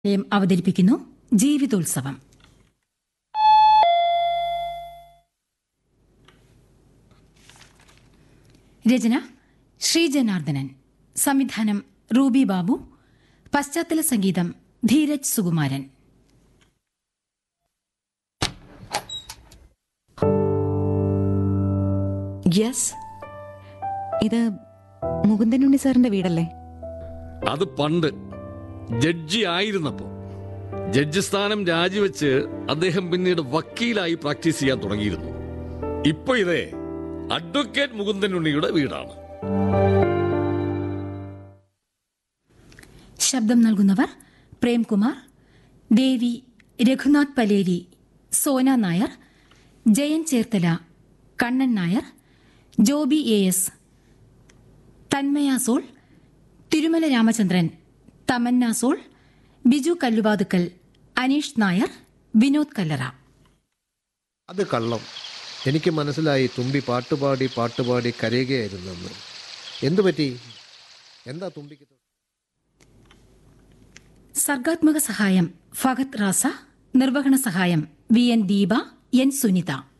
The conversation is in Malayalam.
നിലയം അവതരിപ്പിക്കുന്നു ജീവിതോത്സവം രചന ശ്രീജനാർദ്ദനൻ സംവിധാനം റൂബി ബാബു പശ്ചാത്തല സംഗീതം ധീരജ് സുകുമാരൻ യെസ് ഇത് മുകുന്ദനുണ്ണി സാറിന്റെ വീടല്ലേ അത് പണ്ട് ജഡ്ജി ആയിരുന്നപ്പോ ജഡ്ജി സ്ഥാനം രാജിവെച്ച് അദ്ദേഹം പിന്നീട് വക്കീലായി പ്രാക്ടീസ് ചെയ്യാൻ തുടങ്ങിയിരുന്നു ഇപ്പൊ ഇതേ അഡ്വക്കേറ്റ് മുകുന്ദൻ ഉണ്ണിയുടെ വീടാണ് ശബ്ദം നൽകുന്നവർ പ്രേംകുമാർ ദേവി രഘുനാഥ് പലേരി സോന നായർ ജയൻ ചേർത്തല കണ്ണൻ നായർ ജോബി എ എസ് തന്മയ സോൾ തിരുമല രാമചന്ദ്രൻ തമന്ന സോൾ ബിജു കല്ലുവാതുക്കൽ അനീഷ് നായർ വിനോദ് കല്ലറ അത് കള്ളം എനിക്ക് മനസ്സിലായി തുമ്പി പാട്ടുപാടി പാട്ടുപാടി കരയുകയായിരുന്നെന്ന് എന്തു പറ്റി എന്താ തുമ്പിക്ക് തൊ- സർഗാത്മക സഹായം ഫഹദ് റാസ നിർവഹണ സഹായം V N Deepa N Sunitha